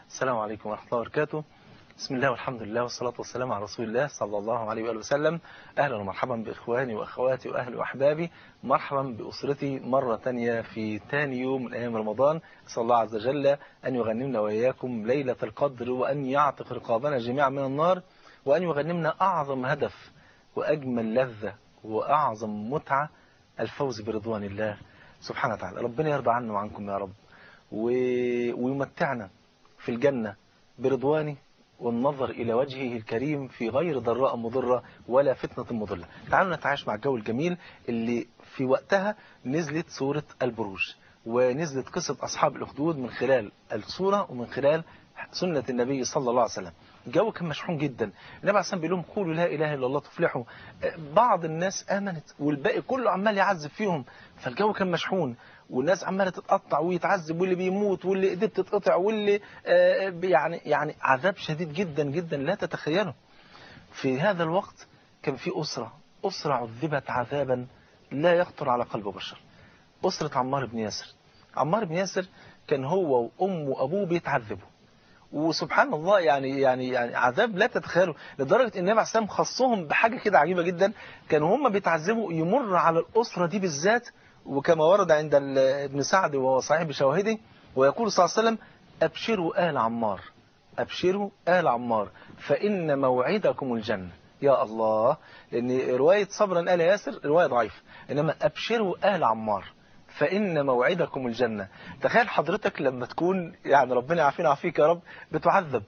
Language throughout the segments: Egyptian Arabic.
السلام عليكم ورحمة الله وبركاته بسم الله والحمد لله والصلاة والسلام على رسول الله صلى الله عليه وآله وسلم أهلا ومرحبا بإخواني وأخواتي وأهلي وأحبابي مرحبا بأسرتي مرة تانية في تاني يوم من أيام رمضان أسأل الله عز وجل أن يغنمنا وإياكم ليلة القدر وأن يعتق رقابنا جميعا من النار وأن يغنمنا أعظم هدف وأجمل لذة وأعظم متعة الفوز برضوان الله سبحانه وتعالى ربنا يرضى عنا وعنكم يا رب و... ويمتعنا في الجنة برضوانه والنظر إلى وجهه الكريم في غير ضراء مضرة ولا فتنة مضلة تعالوا نتعايش مع الجو الجميل اللي في وقتها نزلت سورة البروج ونزلت قصة أصحاب الأخدود من خلال السورة ومن خلال سنة النبي صلى الله عليه وسلم الجو كان مشحون جدا النبي عليه الصلاة بيقول لهم قولوا لا إله إلا الله تفلحوا بعض الناس آمنت والباقي كله عمال يعذب فيهم فالجو كان مشحون والناس عمالة تتقطع ويتعذب واللي بيموت واللي ايديه بتتقطع واللي آه يعني يعني عذاب شديد جدا جدا لا تتخيله في هذا الوقت كان في أسرة أسرة عذبت عذابا لا يخطر على قلب بشر أسرة عمار بن ياسر عمار بن ياسر كان هو وأمه وأبوه بيتعذبوا وسبحان الله يعني يعني يعني عذاب لا تتخيله لدرجة ان النبي عليه السلام خصهم بحاجة كده عجيبة جدا كانوا هم بيتعذبوا يمر على الأسرة دي بالذات وكما ورد عند ابن سعد وهو صحيح بشواهده ويقول صلى الله عليه وسلم أبشروا آل عمار أبشروا آل عمار فإن موعدكم الجنة يا الله لأن رواية صبرا آل ياسر رواية ضعيفة إنما أبشروا آل عمار فإن موعدكم الجنة تخيل حضرتك لما تكون يعني ربنا يعافينا ويعافيك يا رب بتعذب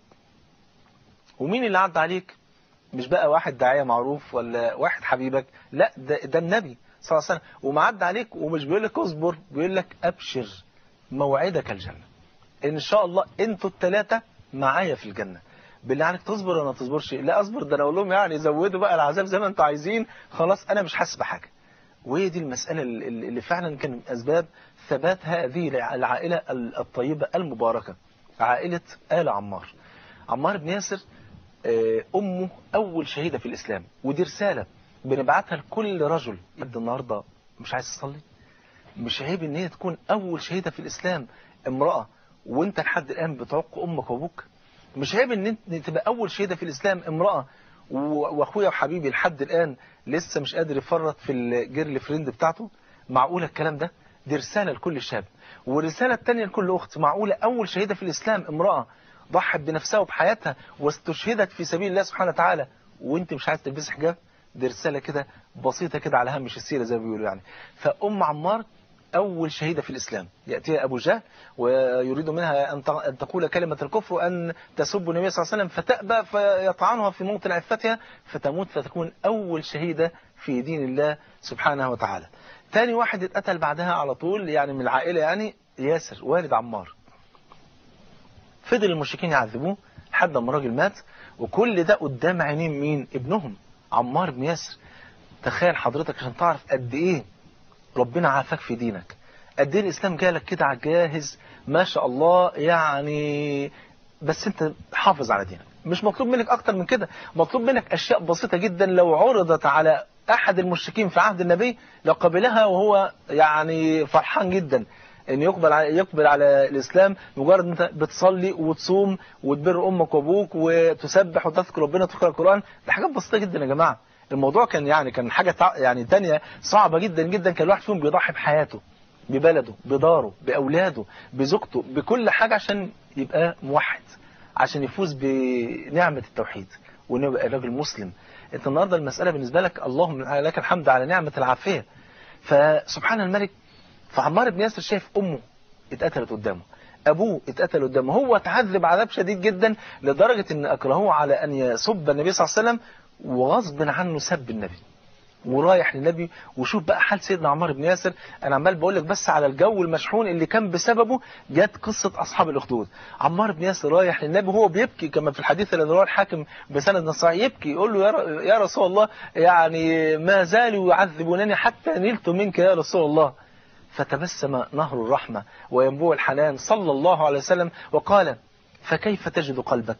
ومين اللي عدى عليك مش بقى واحد داعية معروف ولا واحد حبيبك لا ده, ده النبي صلى الله عليه وسلم ومعدى عليك ومش بيقول لك اصبر بيقول لك ابشر موعدك الجنة ان شاء الله انتوا الثلاثة معايا في الجنة بالله عليك تصبر ولا ما تصبرش لا اصبر ده انا اقول لهم يعني زودوا بقى العذاب زي ما انتوا عايزين خلاص انا مش حاسس بحاجه وهي دي المسألة اللي فعلا كان من أسباب ثبات هذه العائلة الطيبة المباركة عائلة آل عمار عمار بن ياسر أمه أول شهيدة في الإسلام ودي رسالة بنبعتها لكل رجل يبدو النهاردة مش عايز تصلي مش عيب ان هي تكون أول شهيدة في الإسلام امرأة وانت لحد الآن بتعق أمك وأبوك مش عيب ان انت تبقى أول شهيدة في الإسلام امرأة واخويا وحبيبي لحد الآن لسه مش قادر يفرط في الجيرل فريند بتاعته معقولة الكلام ده دي رسالة لكل شاب والرسالة الثانية لكل أخت معقولة أول شهيدة في الإسلام امرأة ضحت بنفسها وبحياتها واستشهدت في سبيل الله سبحانه وتعالى وانت مش عايز تلبس حجاب دي رسالة كده بسيطة كده على هامش السيرة زي ما بيقولوا يعني فأم عمار أول شهيدة في الإسلام يأتيها أبو جهل ويريد منها أن تقول كلمة الكفر وأن تسب النبي صلى الله عليه وسلم فتأبى فيطعنها في موطن عفتها فتموت فتكون أول شهيدة في دين الله سبحانه وتعالى ثاني واحد اتقتل بعدها على طول يعني من العائلة يعني ياسر والد عمار فضل المشركين يعذبوه لحد ما الراجل مات وكل ده قدام عينين مين ابنهم عمار بن ياسر تخيل حضرتك عشان تعرف قد ايه ربنا عافاك في دينك قد ايه الاسلام جالك كده على جاهز ما شاء الله يعني بس انت حافظ على دينك مش مطلوب منك اكتر من كده مطلوب منك اشياء بسيطة جدا لو عرضت على احد المشركين في عهد النبي لقبلها وهو يعني فرحان جدا ان يقبل على يقبل على الاسلام مجرد انت بتصلي وتصوم وتبر امك وابوك وتسبح وتذكر ربنا وتقرا القران ده حاجات بسيطه جدا يا جماعه الموضوع كان يعني كان حاجه يعني تانية صعبه جدا جدا كان الواحد فيهم بيضحي بحياته ببلده بداره باولاده بزوجته بكل حاجه عشان يبقى موحد عشان يفوز بنعمه التوحيد وانه يبقى راجل مسلم انت النهارده المساله بالنسبه لك اللهم لك الحمد على نعمه العافيه فسبحان الملك فعمار بن ياسر شايف امه اتقتلت قدامه ابوه اتقتل قدامه هو اتعذب عذاب شديد جدا لدرجه ان اكرهوه على ان يسب النبي صلى الله عليه وسلم وغصب عنه سب النبي ورايح للنبي وشوف بقى حال سيدنا عمار بن ياسر انا عمال بقول لك بس على الجو المشحون اللي كان بسببه جت قصه اصحاب الاخدود عمار بن ياسر رايح للنبي وهو بيبكي كما في الحديث الذي رواه الحاكم بسند صحيح يبكي يقول له يا, يا رسول الله يعني ما زالوا يعذبونني حتى نلت منك يا رسول الله فتبسم نهر الرحمة وينبوع الحنان صلى الله عليه وسلم وقال فكيف تجد قلبك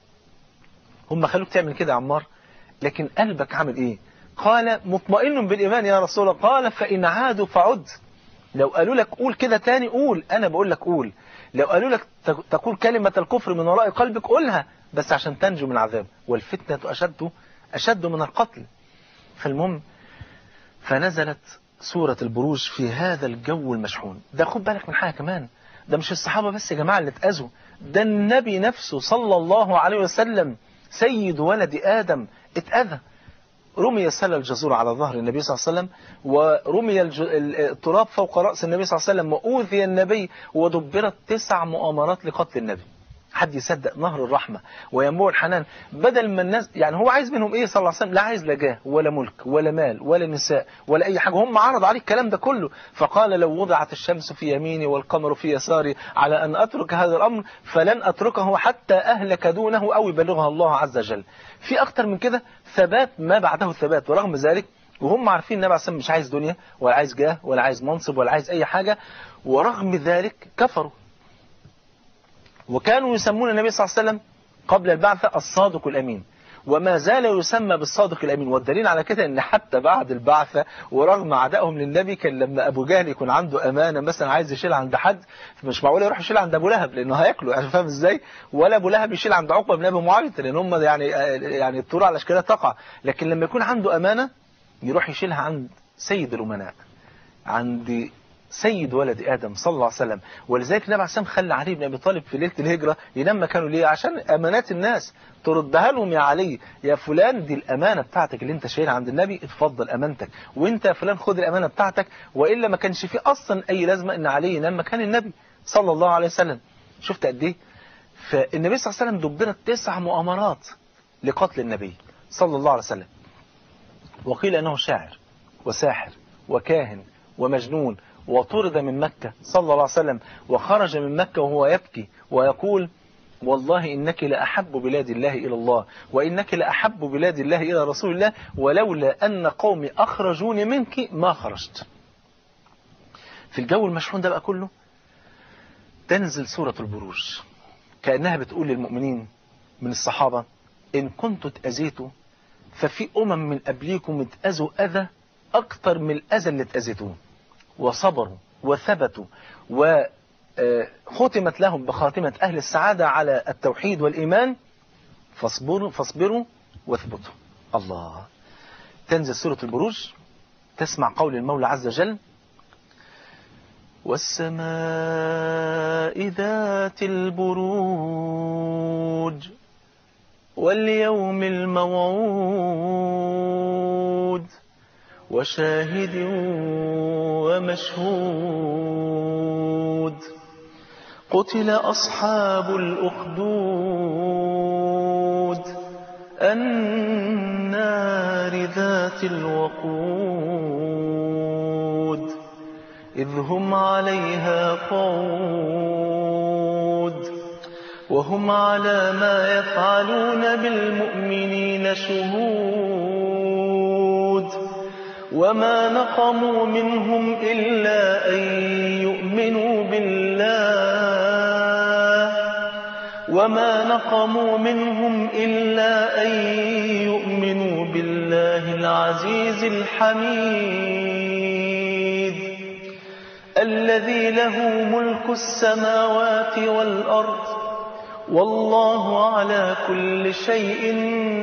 هم خلوك تعمل كده يا عمار لكن قلبك عامل ايه قال مطمئن بالإيمان يا رسول الله قال فإن عادوا فعد لو قالوا لك قول كده تاني قول أنا بقول لك قول لو قالوا لك تقول كلمة الكفر من وراء قلبك قولها بس عشان تنجو من العذاب والفتنة أشد أشد من القتل فالمهم فنزلت سورة البروج في هذا الجو المشحون ده خد بالك من حاجة كمان ده مش الصحابة بس يا جماعة اللي اتأذوا ده النبي نفسه صلى الله عليه وسلم سيد ولد آدم اتأذى رمي سل الجزور على ظهر النبي صلى الله عليه وسلم ورمي التراب فوق رأس النبي صلى الله عليه وسلم وأوذي النبي ودبرت تسع مؤامرات لقتل النبي حد يصدق نهر الرحمة وينبوع الحنان بدل ما الناس يعني هو عايز منهم ايه صلى الله عليه وسلم لا عايز لا جاه ولا ملك ولا مال ولا نساء ولا اي حاجة هم عرض عليه الكلام ده كله فقال لو وضعت الشمس في يميني والقمر في يساري على ان اترك هذا الامر فلن اتركه حتى اهلك دونه او يبلغها الله عز وجل في اكتر من كده ثبات ما بعده ثبات ورغم ذلك وهم عارفين النبي عليه الصلاه مش عايز دنيا ولا عايز جاه ولا عايز منصب ولا عايز اي حاجة ورغم ذلك كفروا وكانوا يسمون النبي صلى الله عليه وسلم قبل البعثة الصادق الأمين وما زال يسمى بالصادق الأمين والدليل على كده ان حتى بعد البعثة ورغم عدائهم للنبي كان لما أبو جهل يكون عنده أمانة مثلا عايز يشيل عند حد مش معقول يروح يشيل عند أبو لهب لأنه هياكله يعني فاهم ازاي ولا أبو لهب يشيل عند عقبة بن أبي معاوية لأن هم يعني يعني الطور على أشكالها تقع لكن لما يكون عنده أمانة يروح يشيلها عند سيد الأمناء عند سيد ولد آدم صلى الله عليه وسلم ولذلك النبي عليه الصلاة خلى علي بن أبي طالب في ليلة الهجرة ينام مكانه ليه عشان أمانات الناس تردها لهم يا علي يا فلان دي الأمانة بتاعتك اللي انت شايلها عند النبي اتفضل أمانتك وانت يا فلان خد الأمانة بتاعتك وإلا ما كانش فيه أصلا أي لازمة ان علي ينام مكان النبي صلى الله عليه وسلم شفت قد ايه فالنبي صلى الله عليه وسلم دبرت تسع مؤامرات لقتل النبي صلى الله عليه وسلم وقيل أنه شاعر وساحر وكاهن ومجنون وطرد من مكة صلى الله عليه وسلم وخرج من مكة وهو يبكي ويقول والله إنك لأحب بلاد الله إلى الله وإنك لأحب بلاد الله إلى رسول الله ولولا أن قومي أخرجوني منك ما خرجت في الجو المشحون ده بقى كله تنزل سورة البروج كأنها بتقول للمؤمنين من الصحابة إن كنتوا اتأذيتوا ففي أمم من قبليكم اتأذوا أذى أكتر من الأذى اللي اتأذيتوه وصبروا وثبتوا وختمت لهم بخاتمة أهل السعادة على التوحيد والإيمان فاصبروا, فاصبروا واثبتوا الله تنزل سورة البروج تسمع قول المولى عز وجل والسماء ذات البروج واليوم الموعود وشاهد ومشهود قتل أصحاب الأخدود النار ذات الوقود إذ هم عليها قعود وهم على ما يفعلون بالمؤمنين شهود وما نقموا منهم إلا أن يؤمنوا بالله وما نقموا منهم إلا أن يؤمنوا بالله العزيز الحميد الذي له ملك السماوات والأرض والله على كل شيء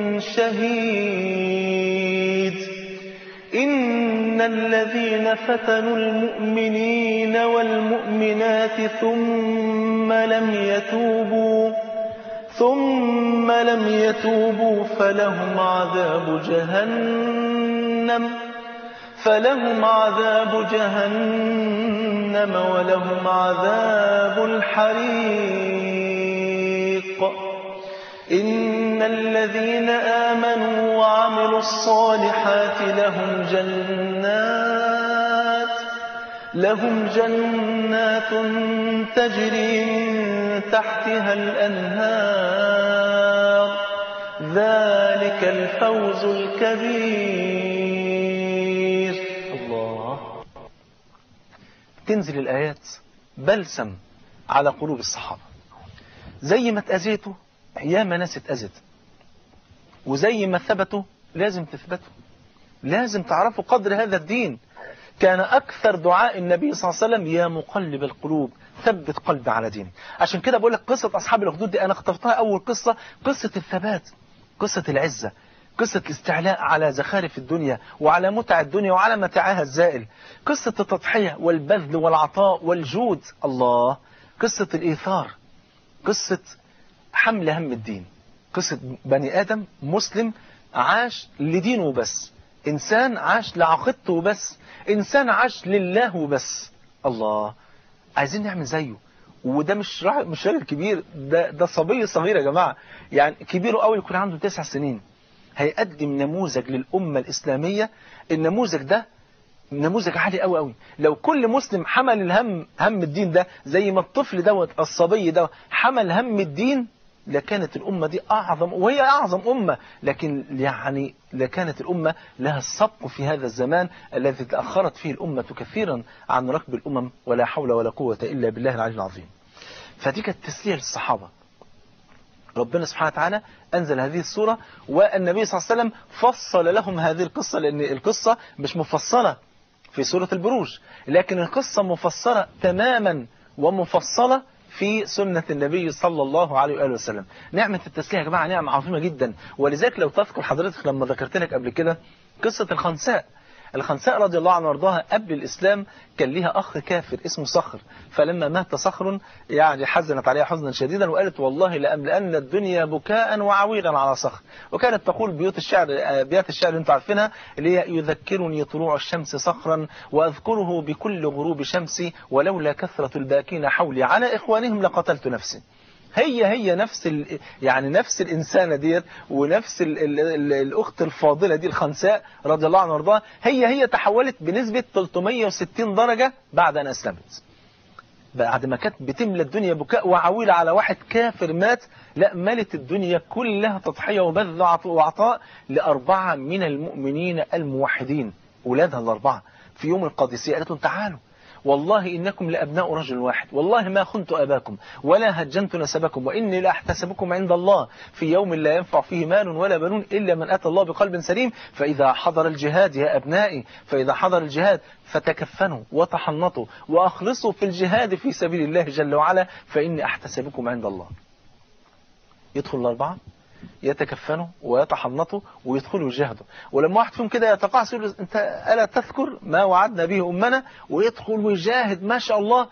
شهيد إن الذين فتنوا المؤمنين والمؤمنات ثم لم يتوبوا ثم لم يتوبوا فلهم عذاب جهنم فلهم عذاب جهنم ولهم عذاب الحريق إن الذين آمنوا وعملوا الصالحات لهم جنات لهم جنات تجري من تحتها الأنهار ذلك الفوز الكبير الله تنزل الآيات بلسم على قلوب الصحابة زي ما اتأذيتوا ياما ناس اتأذت وزي ما ثبتوا لازم تثبتوا لازم تعرفوا قدر هذا الدين كان أكثر دعاء النبي صلى الله عليه وسلم يا مقلب القلوب ثبت قلبي على دينك عشان كده بقول لك قصة أصحاب الأخدود دي أنا اخترتها أول قصة قصة الثبات قصة العزة قصة الاستعلاء على زخارف الدنيا وعلى متع الدنيا وعلى متاعها الزائل قصة التضحية والبذل والعطاء والجود الله قصة الإيثار قصة حمل هم الدين قصة بني آدم مسلم عاش لدينه بس إنسان عاش لعقيدته بس إنسان عاش لله بس الله عايزين نعمل زيه وده مش راجل مش راجل كبير ده ده صبي صغير يا جماعة يعني كبيره قوي يكون عنده تسع سنين هيقدم نموذج للأمة الإسلامية النموذج ده نموذج عالي قوي قوي لو كل مسلم حمل الهم هم الدين ده زي ما الطفل دوت الصبي ده حمل هم الدين لكانت الأمة دي أعظم وهي أعظم أمة لكن يعني لكانت الأمة لها السبق في هذا الزمان الذي تأخرت فيه الأمة كثيرا عن ركب الأمم ولا حول ولا قوة إلا بالله العلي العظيم فدي كانت تسلية للصحابة ربنا سبحانه وتعالى أنزل هذه السورة والنبي صلى الله عليه وسلم فصل لهم هذه القصة لأن القصة مش مفصلة في سورة البروج لكن القصة مفصلة تماما ومفصلة في سنة النبي صلى الله عليه وآله وسلم نعمة التسلية يا جماعة نعمة عظيمة جدا ولذلك لو تذكر حضرتك لما ذكرت لك قبل كده قصة الخنساء الخنساء رضي الله عنها وارضاها قبل الإسلام كان ليها أخ كافر اسمه صخر فلما مات صخر يعني حزنت عليها حزنا شديدا وقالت والله لأملأن الدنيا بكاء وعويلا على صخر وكانت تقول بيوت الشعر بيات الشعر اللي انتم عارفينها اللي هي يذكرني طلوع الشمس صخرا وأذكره بكل غروب شمسي ولولا كثرة الباكين حولي على إخوانهم لقتلت نفسي هي هي نفس ال يعني نفس الإنسانة ديت ونفس ال ال ال الأخت الفاضلة دي الخنساء رضي الله عنها وارضاها هي هي تحولت بنسبة 360 درجة بعد أن أسلمت بعد ما كانت بتملى الدنيا بكاء وعويل على واحد كافر مات لا ملت الدنيا كلها تضحية وبذل وعطاء لأربعة من المؤمنين الموحدين أولادها الأربعة في يوم القادسية قالت لهم تعالوا والله إنكم لأبناء رجل واحد والله ما خنت أباكم ولا هجنت نسبكم وإني لأحتسبكم عند الله في يوم لا ينفع فيه مال ولا بنون إلا من أتى الله بقلب سليم فإذا حضر الجهاد يا أبنائي فإذا حضر الجهاد فتكفنوا وتحنطوا وأخلصوا في الجهاد في سبيل الله جل وعلا فإني أحتسبكم عند الله يدخل الأربعة يتكفنوا ويتحنطوا ويدخلوا يجاهدوا ولما واحد فيهم كده يتقاعس يقول انت الا تذكر ما وعدنا به امنا ويدخل ويجاهد ما شاء الله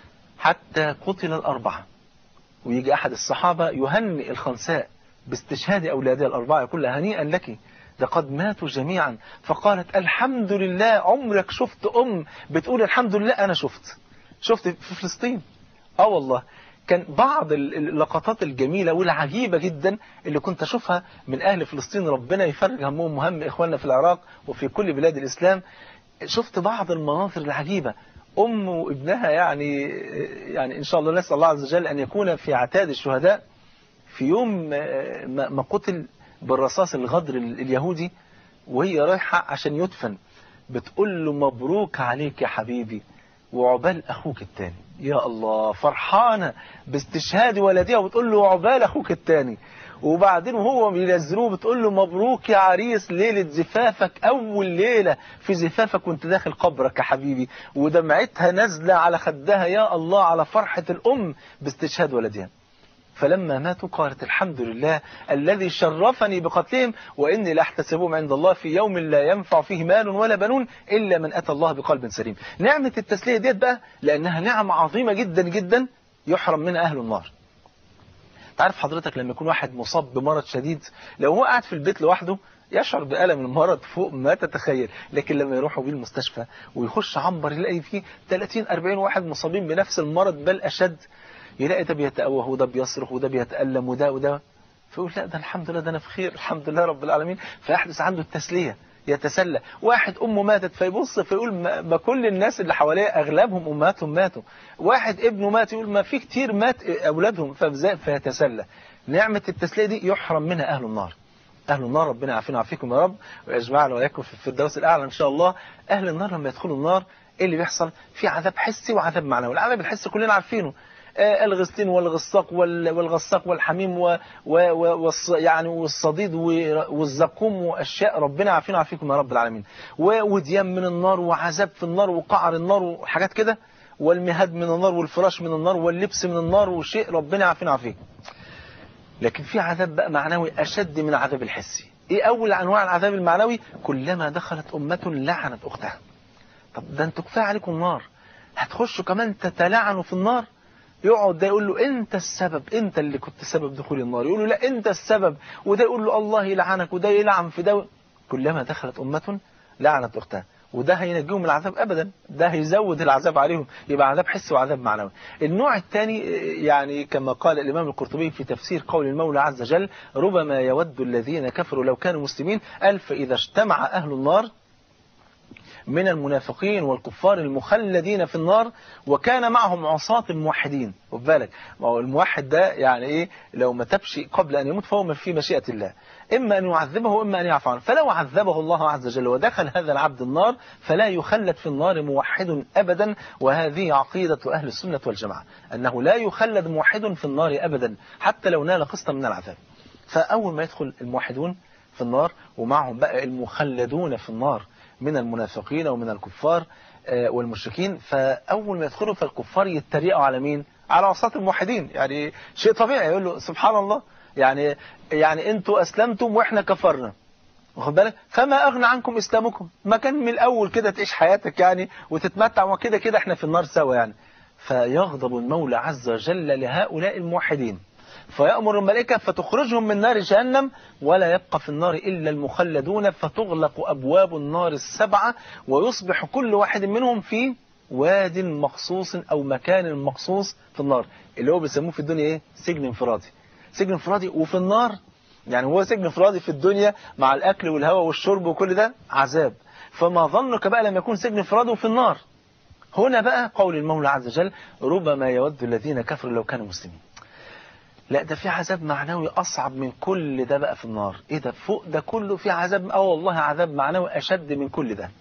حتى قتل الاربعه ويجي احد الصحابه يهنئ الخنساء باستشهاد اولادها الاربعه يقول لها هنيئا لك لقد ماتوا جميعا فقالت الحمد لله عمرك شفت ام بتقول الحمد لله انا شفت شفت في فلسطين اه والله كان بعض اللقطات الجميلة والعجيبة جدا اللي كنت أشوفها من أهل فلسطين ربنا يفرج همهم وهم إخواننا في العراق وفي كل بلاد الإسلام شفت بعض المناظر العجيبة أم وابنها يعني يعني إن شاء الله نسأل الله عز وجل أن يكون في عتاد الشهداء في يوم ما قتل بالرصاص الغدر اليهودي وهي رايحة عشان يدفن بتقول له مبروك عليك يا حبيبي وعقبال أخوك التاني يا الله فرحانة باستشهاد ولدها وبتقول له عقبال أخوك التاني وبعدين وهو بينزلوه بتقول له مبروك يا عريس ليلة زفافك أول ليلة في زفافك وانت داخل قبرك يا حبيبي ودمعتها نازلة على خدها يا الله على فرحة الأم باستشهاد ولدها فلما ماتوا قالت الحمد لله الذي شرفني بقتلهم وإني لاحتسبهم عند الله في يوم لا ينفع فيه مال ولا بنون إلا من أتى الله بقلب سليم نعمة التسلية ديت بقى لأنها نعمة عظيمة جدا جدا يحرم منها أهل النار تعرف حضرتك لما يكون واحد مصاب بمرض شديد لو هو قاعد في البيت لوحده يشعر بألم المرض فوق ما تتخيل لكن لما يروحوا بيه المستشفى ويخش عنبر يلاقي فيه 30 40 واحد مصابين بنفس المرض بل أشد يلاقي ده بيتأوه وده بيصرخ وده بيتألم وده وده فيقول لا ده الحمد لله ده أنا في خير الحمد لله رب العالمين فيحدث عنده التسلية يتسلى واحد أمه ماتت فيبص فيقول ما, ما كل الناس اللي حواليه أغلبهم أمهاتهم ماتوا واحد ابنه مات يقول ما في كتير مات أولادهم فيتسلى نعمة التسلية دي يحرم منها أهل النار أهل النار ربنا يعافينا ويعافيكم يا رب ويجمعنا وإياكم في الفردوس الأعلى إن شاء الله أهل النار لما يدخلوا النار إيه اللي بيحصل في عذاب حسي وعذاب معنوي العذاب الحسي كلنا عارفينه الغسلين والغساق والغساق والحميم و و يعني والصديد والزقوم واشياء ربنا عافينا وعافيكم يا رب العالمين وديان من النار وعذاب في النار وقعر النار وحاجات كده والمهاد من النار والفراش من النار واللبس من النار وشيء ربنا يعافينا عافيه لكن في عذاب بقى معنوي أشد من العذاب الحسي إيه أول أنواع العذاب المعنوي كلما دخلت أمة لعنت أختها طب ده انتوا كفايه عليكم النار هتخشوا كمان تتلعنوا في النار يقعد ده يقول له انت السبب انت اللي كنت سبب دخول النار يقول له لا انت السبب وده يقول له الله يلعنك وده يلعن في ده كلما دخلت أمة لعنت أختها وده هينجيهم من العذاب أبدا ده هيزود العذاب عليهم يبقى عذاب حسي وعذاب معنوي النوع الثاني يعني كما قال الإمام القرطبي في تفسير قول المولى عز وجل ربما يود الذين كفروا لو كانوا مسلمين قال فإذا اجتمع أهل النار من المنافقين والكفار المخلدين في النار وكان معهم عصاة الموحدين خد بالك ما هو الموحد ده يعني ايه لو ما تبش قبل ان يموت فهو في مشيئة الله اما ان يعذبه واما ان يعفو عنه فلو عذبه الله عز وجل ودخل هذا العبد النار فلا يخلد في النار موحد ابدا وهذه عقيدة اهل السنة والجماعة انه لا يخلد موحد في النار ابدا حتى لو نال قسطا من العذاب فاول ما يدخل الموحدون في النار ومعهم بقى المخلدون في النار من المنافقين ومن الكفار والمشركين فأول ما يدخلوا فالكفار يتريقوا على مين على عصاة الموحدين يعني شيء طبيعي يقول له سبحان الله يعني يعني انتوا أسلمتم وإحنا كفرنا واخد بالك فما أغنى عنكم إسلامكم ما كان من الأول كده تعيش حياتك يعني وتتمتع وكده كده إحنا في النار سوا يعني فيغضب المولى عز وجل لهؤلاء الموحدين فيأمر الملائكة فتخرجهم من نار جهنم ولا يبقى في النار إلا المخلدون فتغلق أبواب النار السبعة ويصبح كل واحد منهم في واد مخصوص أو مكان مخصوص في النار اللي هو بيسموه في الدنيا إيه؟ سجن انفرادي سجن انفرادي وفي النار يعني هو سجن انفرادي في الدنيا مع الأكل والهواء والشرب وكل ده عذاب فما ظنك بقى لما يكون سجن انفرادي في النار هنا بقى قول المولى عز وجل ربما يود الذين كفروا لو كانوا مسلمين لا ده في عذاب معنوي أصعب من كل ده بقى في النار إيه ده فوق ده كله في عذاب أه والله عذاب معنوي أشد من كل ده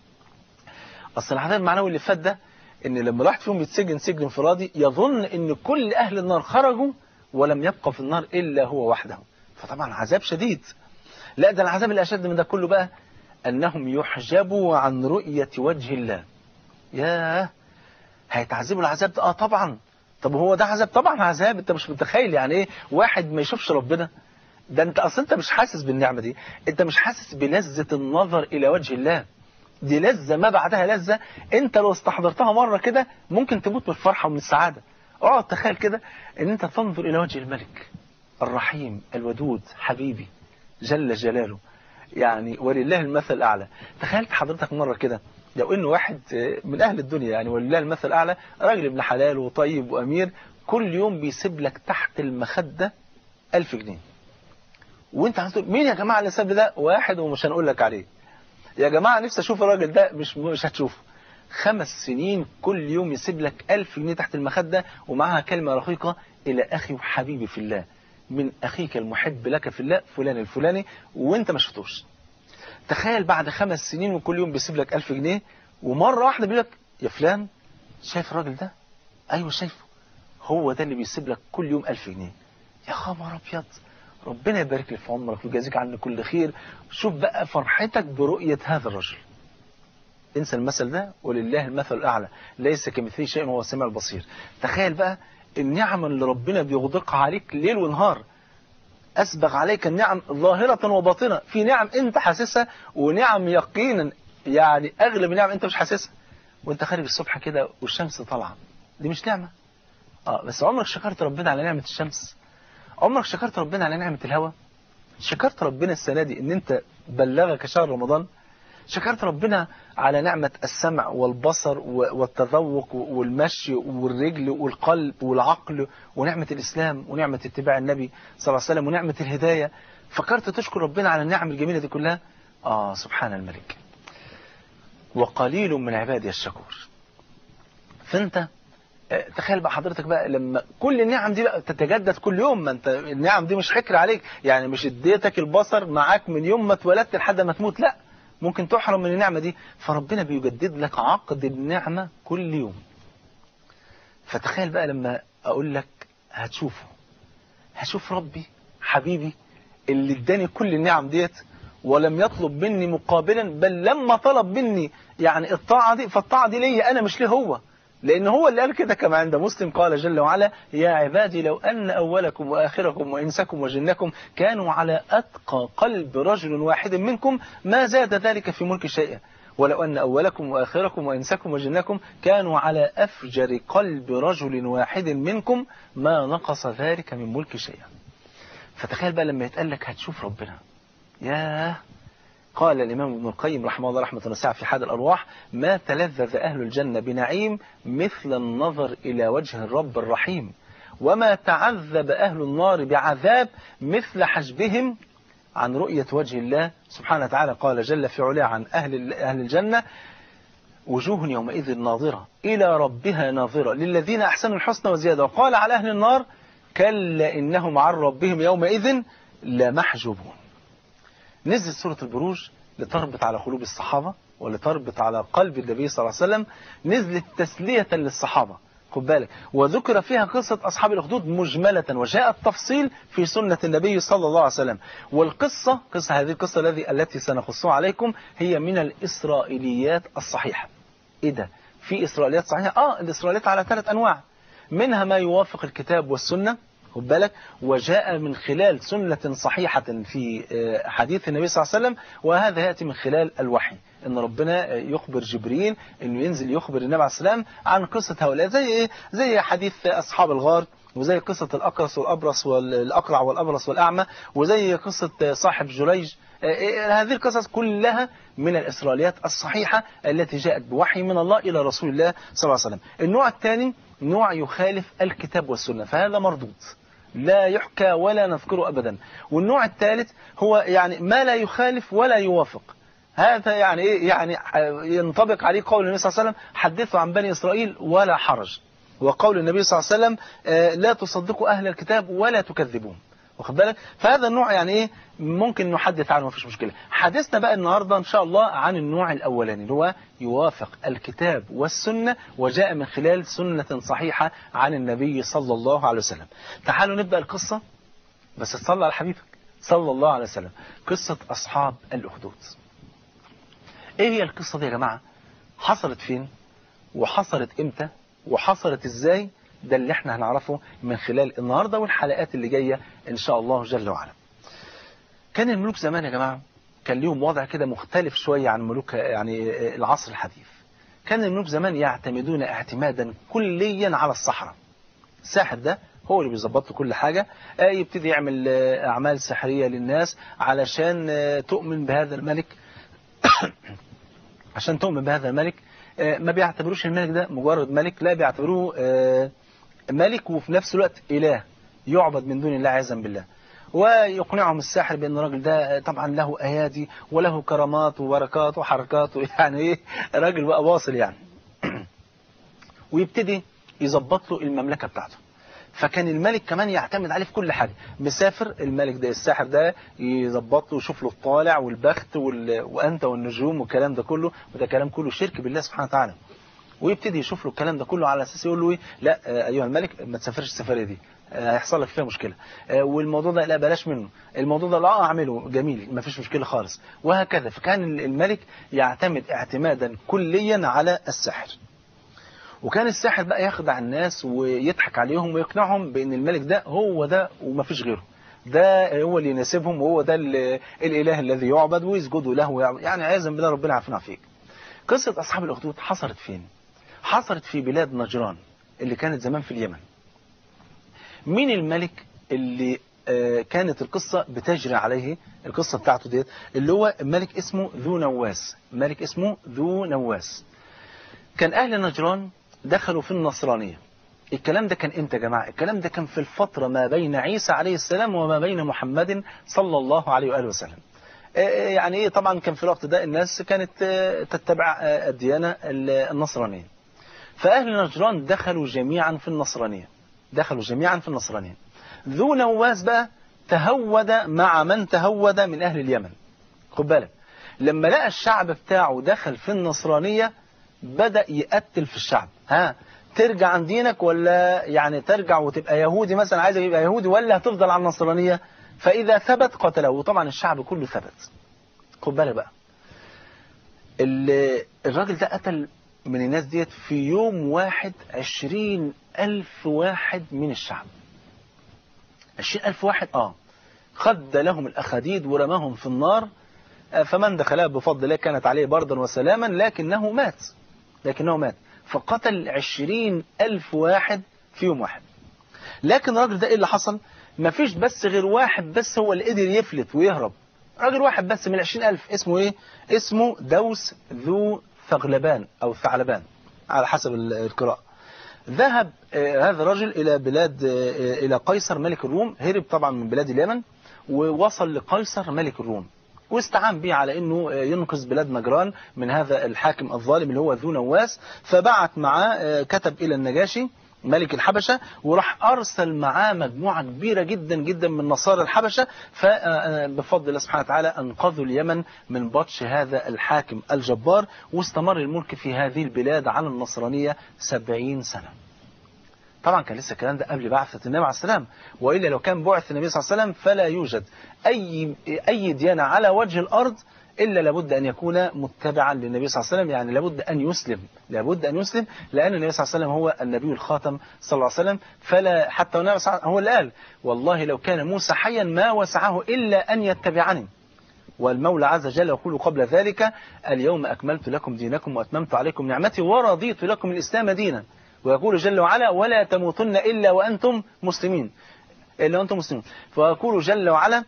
أصل العذاب المعنوي اللي فات ده إن لما الواحد فيهم يتسجن سجن انفرادي يظن إن كل أهل النار خرجوا ولم يبقى في النار إلا هو وحده فطبعا عذاب شديد لا ده العذاب اللي أشد من ده كله بقى أنهم يحجبوا عن رؤية وجه الله ياه هيتعذبوا العذاب ده آه طبعا طب هو ده عذاب طبعا عذاب انت مش متخيل يعني ايه واحد ما يشوفش ربنا ده انت اصلا انت مش حاسس بالنعمة دي انت مش حاسس بلذة النظر الى وجه الله دي لذة ما بعدها لذة انت لو استحضرتها مرة كده ممكن تموت من الفرحة ومن السعادة اقعد تخيل كده ان انت تنظر الى وجه الملك الرحيم الودود حبيبي جل جلاله يعني ولله المثل الاعلى تخيلت حضرتك مرة كده لو انه واحد من اهل الدنيا يعني ولله المثل الاعلى راجل ابن حلال وطيب وامير كل يوم بيسيب لك تحت المخدة ألف جنيه وانت هتقول مين يا جماعة اللي ساب لي ده واحد ومش هنقول لك عليه يا جماعة نفسي اشوف الراجل ده مش مش هتشوفه خمس سنين كل يوم يسيب لك ألف جنيه تحت المخدة ومعها كلمة رقيقة إلى أخي وحبيبي في الله من أخيك المحب لك في الله فلان الفلاني وانت ما شفتوش تخيل بعد خمس سنين وكل يوم بيسيب لك ألف جنيه ومرة واحدة بيقول لك يا فلان شايف الراجل ده أيوة شايفه هو ده اللي بيسيب لك كل يوم ألف جنيه يا خبر أبيض ربنا يبارك لك في عمرك ويجازيك عنه كل خير شوف بقى فرحتك برؤية هذا الرجل انسى المثل ده ولله المثل الأعلى ليس كمثله شيء وهو السميع البصير تخيل بقى النعم اللي ربنا بيغدقها عليك ليل ونهار أسبغ عليك النعم ظاهرة وباطنة في نعم أنت حاسسها ونعم يقينا يعني أغلب النعم أنت مش حاسسها وأنت خارج الصبح كده والشمس طالعة دي مش نعمة آه بس عمرك شكرت ربنا على نعمة الشمس عمرك شكرت ربنا على نعمة الهواء شكرت ربنا السنة دي ان انت بلغك شهر رمضان شكرت ربنا على نعمة السمع والبصر والتذوق والمشي والرجل والقلب والعقل ونعمة الإسلام ونعمة اتباع النبي صلى الله عليه وسلم ونعمة الهداية فكرت تشكر ربنا على النعم الجميلة دي كلها آه سبحان الملك وقليل من عبادي الشكور فانت تخيل بقى حضرتك بقى لما كل النعم دي بقى تتجدد كل يوم ما انت النعم دي مش حكر عليك يعني مش اديتك البصر معاك من يوم ما اتولدت لحد ما تموت لا ممكن تحرم من النعمة دي فربنا بيجدد لك عقد النعمة كل يوم فتخيل بقى لما اقول لك هتشوفه هشوف ربي حبيبي اللي اداني كل النعم ديت ولم يطلب مني مقابلا بل لما طلب مني يعني الطاعة دي فالطاعة دي ليا انا مش ليه هو لأن هو اللي قال كده كما عند مسلم قال جل وعلا يا عبادي لو أن أولكم وآخركم وإنسكم وجنكم كانوا على أتقى قلب رجل واحد منكم ما زاد ذلك في ملك شيئا ولو أن أولكم وآخركم وإنسكم وجنكم كانوا على أفجر قلب رجل واحد منكم ما نقص ذلك من ملك شيئا فتخيل بقى لما يتقال لك هتشوف ربنا ياه قال الإمام ابن القيم رحمه الله رحمة واسعة في حاد الأرواح ما تلذذ أهل الجنة بنعيم مثل النظر إلى وجه الرب الرحيم وما تعذب أهل النار بعذاب مثل حجبهم عن رؤية وجه الله سبحانه وتعالى قال جل في علاه عن أهل, أهل الجنة وجوه يومئذ ناظرة إلى ربها ناظرة للذين أحسنوا الحسنى وزيادة وقال على أهل النار كلا إنهم عن ربهم يومئذ لمحجوبون نزل سورة البروج لتربط على قلوب الصحابة ولتربط على قلب النبي صلى الله عليه وسلم نزلت تسلية للصحابة خد بالك وذكر فيها قصة أصحاب الأخدود مجملة وجاء التفصيل في سنة النبي صلى الله عليه وسلم والقصة قصة هذه القصة الذي التي سنخصها عليكم هي من الإسرائيليات الصحيحة إيه ده في إسرائيليات صحيحة آه الإسرائيليات على ثلاث أنواع منها ما يوافق الكتاب والسنة خد بالك وجاء من خلال سنة صحيحة في حديث النبي صلى الله عليه وسلم وهذا يأتي من خلال الوحي ان ربنا يخبر جبريل انه ينزل يخبر النبي عليه السلام عن قصة هؤلاء زي ايه زي حديث اصحاب الغار وزي قصة الأقرص والأبرص والأقرع والأبرص والأعمى وزي قصة صاحب جريج هذه القصص كلها من الإسرائيليات الصحيحة التي جاءت بوحي من الله إلى رسول الله صلى الله عليه وسلم النوع الثاني نوع يخالف الكتاب والسنة فهذا مردود لا يحكى ولا نذكره أبدا والنوع الثالث هو يعني ما لا يخالف ولا يوافق هذا يعني ايه يعني ينطبق عليه قول النبي صلى الله عليه وسلم حدثوا عن بني إسرائيل ولا حرج وقول النبي صلى الله عليه وسلم لا تصدقوا أهل الكتاب ولا تكذبون واخد بالك فهذا النوع يعني ايه ممكن نحدث عنه مفيش مشكلة حدثنا بقى النهاردة ان شاء الله عن النوع الاولاني اللي هو يوافق الكتاب والسنة وجاء من خلال سنة صحيحة عن النبي صلى الله عليه وسلم تعالوا نبدأ القصة بس تصلى على حبيبك صلى الله عليه وسلم قصة أصحاب الأخدود ايه هي القصة دي يا جماعة حصلت فين وحصلت امتى وحصلت ازاي ده اللي احنا هنعرفه من خلال النهاردة والحلقات اللي جاية ان شاء الله جل وعلا كان الملوك زمان يا جماعة كان ليهم وضع كده مختلف شوية عن ملوك يعني العصر الحديث كان الملوك زمان يعتمدون اعتمادا كليا على الصحراء الساحر ده هو اللي بيظبط له كل حاجة يبتدي يعمل أعمال سحرية للناس علشان تؤمن بهذا الملك عشان تؤمن بهذا الملك ما بيعتبروش الملك ده مجرد ملك لا بيعتبروه ملك وفي نفس الوقت إله يعبد من دون الله عزا بالله ويقنعهم الساحر بأن الراجل ده طبعا له أيادي وله كرامات وبركات وحركات يعني إيه راجل بقى واصل يعني ويبتدي يظبط له المملكة بتاعته فكان الملك كمان يعتمد عليه في كل حاجة مسافر الملك ده الساحر ده يظبط له ويشوف له الطالع والبخت وال... وأنت والنجوم والكلام ده كله وده كلام كله شرك بالله سبحانه وتعالى ويبتدي يشوف له الكلام ده كله على أساس يقول له إيه لا أيها الملك ما تسافرش السفرية دي هيحصل لك فيها مشكلة والموضوع ده لا بلاش منه الموضوع ده لا أعمله جميل ما فيش مشكلة خالص وهكذا فكان الملك يعتمد اعتمادا كليا على السحر وكان الساحر بقى يخدع الناس ويضحك عليهم ويقنعهم بأن الملك ده هو ده وما فيش غيره ده هو اللي يناسبهم وهو ده الإله الذي يعبد ويسجدوا له يعني عايزا بالله ربنا عافنا فيك قصة أصحاب الأخدود حصلت فين حصلت في بلاد نجران اللي كانت زمان في اليمن مين الملك اللي كانت القصة بتجري عليه القصة بتاعته ديت اللي هو ملك اسمه ذو نواس ملك اسمه ذو نواس كان أهل نجران دخلوا في النصرانية الكلام ده كان امتى يا جماعة الكلام ده كان في الفترة ما بين عيسى عليه السلام وما بين محمد صلى الله عليه وآله وسلم يعني ايه طبعا كان في الوقت ده الناس كانت تتبع الديانة النصرانية فأهل نجران دخلوا جميعا في النصرانية دخلوا جميعا في النصرانية ذو نواس بقى تهود مع من تهود من أهل اليمن خد بالك لما لقى الشعب بتاعه دخل في النصرانية بدأ يقتل في الشعب ها ترجع عن دينك ولا يعني ترجع وتبقى يهودي مثلا عايز يبقى يهودي ولا هتفضل على النصرانية فإذا ثبت قتله وطبعا الشعب كله ثبت خد بالك بقى الراجل ده قتل من الناس ديت في يوم واحد عشرين ألف واحد من الشعب عشرين ألف واحد آه خد لهم الأخاديد ورماهم في النار فمن دخلها بفضل الله كانت عليه بردا وسلاما لكنه مات لكنه مات فقتل عشرين ألف واحد في يوم واحد لكن الراجل ده إيه اللي حصل ما فيش بس غير واحد بس هو اللي قدر يفلت ويهرب راجل واحد بس من العشرين ألف اسمه إيه اسمه دوس ذو ثغلبان أو ثعلبان على حسب القراءة ذهب هذا الرجل إلى بلاد إلى قيصر ملك الروم هرب طبعا من بلاد اليمن ووصل لقيصر ملك الروم واستعان به على انه ينقذ بلاد نجران من هذا الحاكم الظالم اللي هو ذو نواس فبعت معاه كتب الى النجاشي ملك الحبشة وراح أرسل معاه مجموعة كبيرة جدا جدا من نصارى الحبشة فبفضل الله سبحانه وتعالى أنقذوا اليمن من بطش هذا الحاكم الجبار واستمر الملك في هذه البلاد على النصرانية سبعين سنة طبعا كان لسه الكلام ده قبل بعثة النبي عليه السلام وإلا لو كان بعث النبي صلى الله عليه وسلم فلا يوجد أي, أي ديانة على وجه الأرض إلا لابد أن يكون متبعا للنبي صلى الله عليه وسلم يعني لابد أن يسلم لابد أن يسلم لأن النبي صلى الله عليه وسلم هو النبي الخاتم صلى الله عليه وسلم فلا حتى النبي صلى الله عليه وسلم هو اللي قال والله لو كان موسى حيا ما وسعه إلا أن يتبعني والمولى عز وجل يقول قبل ذلك اليوم أكملت لكم دينكم وأتممت عليكم نعمتي ورضيت لكم الإسلام دينا ويقول جل وعلا ولا تموتن إلا وأنتم مسلمين إلا وأنتم مسلمون فيقول جل وعلا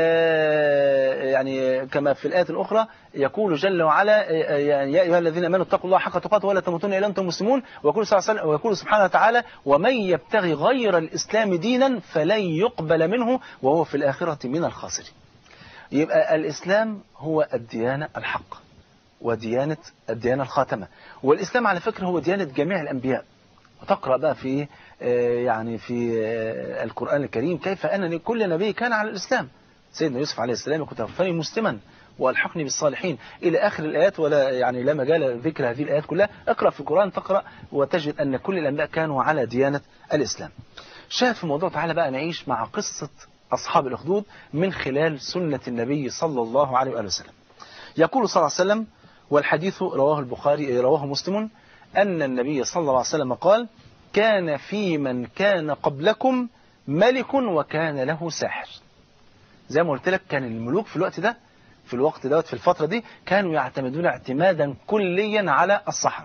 يعني كما في الآية الأخرى يقول جل وعلا يعني يا أيها الذين آمنوا اتقوا الله حق تقاته ولا تموتن إلا أنتم مسلمون ويقول, صلى الله عليه وسلم ويقول سبحانه وتعالى ومن يبتغي غير الإسلام دينا فلن يقبل منه وهو في الآخرة من الخاسرين يبقى الإسلام هو الديانة الحق وديانة الديانة الخاتمة والإسلام على فكرة هو ديانة جميع الأنبياء وتقرأ بقى في يعني في القرآن الكريم كيف أن كل نبي كان على الإسلام سيدنا يوسف عليه السلام كنت توفاني مسلما والحقني بالصالحين إلى آخر الآيات ولا يعني لا مجال ذكر هذه الآيات كلها اقرأ في القرآن تقرأ وتجد أن كل الأنبياء كانوا على ديانة الإسلام شاهد في الموضوع تعالى بقى نعيش مع قصة أصحاب الأخدود من خلال سنة النبي صلى الله عليه وآله وسلم يقول صلى الله عليه وسلم والحديث رواه البخاري رواه مسلم أن النبي صلى الله عليه وسلم قال كان في من كان قبلكم ملك وكان له ساحر زي ما قلت لك كان الملوك في الوقت ده في الوقت دوت في الفترة دي كانوا يعتمدون اعتمادا كليا على الصحراء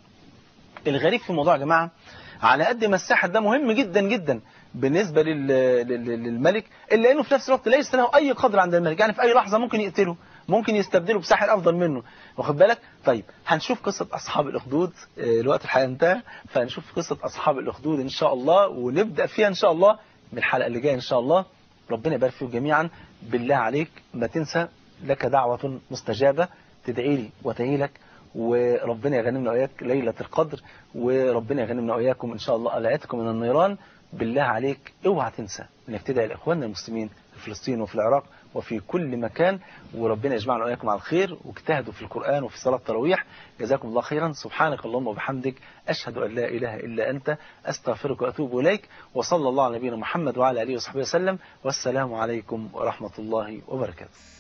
الغريب في الموضوع يا جماعة على قد ما الساحر ده مهم جدا جدا بالنسبة للملك إلا أنه في نفس الوقت ليس له أي قدر عند الملك يعني في أي لحظة ممكن يقتله ممكن يستبدله بساحر أفضل منه واخد بالك طيب هنشوف قصة أصحاب الأخدود الوقت الحقيقة انتهى فهنشوف قصة أصحاب الأخدود إن شاء الله ونبدأ فيها إن شاء الله من الحلقة اللي جاية إن شاء الله ربنا يبارك فيكم جميعا بالله عليك ما تنسى لك دعوة مستجابة تدعي لي وتعي لك وربنا يغنمنا وإياك ليلة القدر وربنا يغنمنا وإياكم إن شاء الله ألعتكم من النيران بالله عليك اوعى تنسى انك تدعي لإخواننا المسلمين في فلسطين وفي العراق وفي كل مكان وربنا يجمعنا وإياكم على الخير واجتهدوا في القرآن وفي صلاة التراويح جزاكم الله خيرا سبحانك اللهم وبحمدك أشهد أن لا إله إلا أنت أستغفرك وأتوب إليك وصلى الله على نبينا محمد وعلى آله وصحبه وسلم والسلام عليكم ورحمة الله وبركاته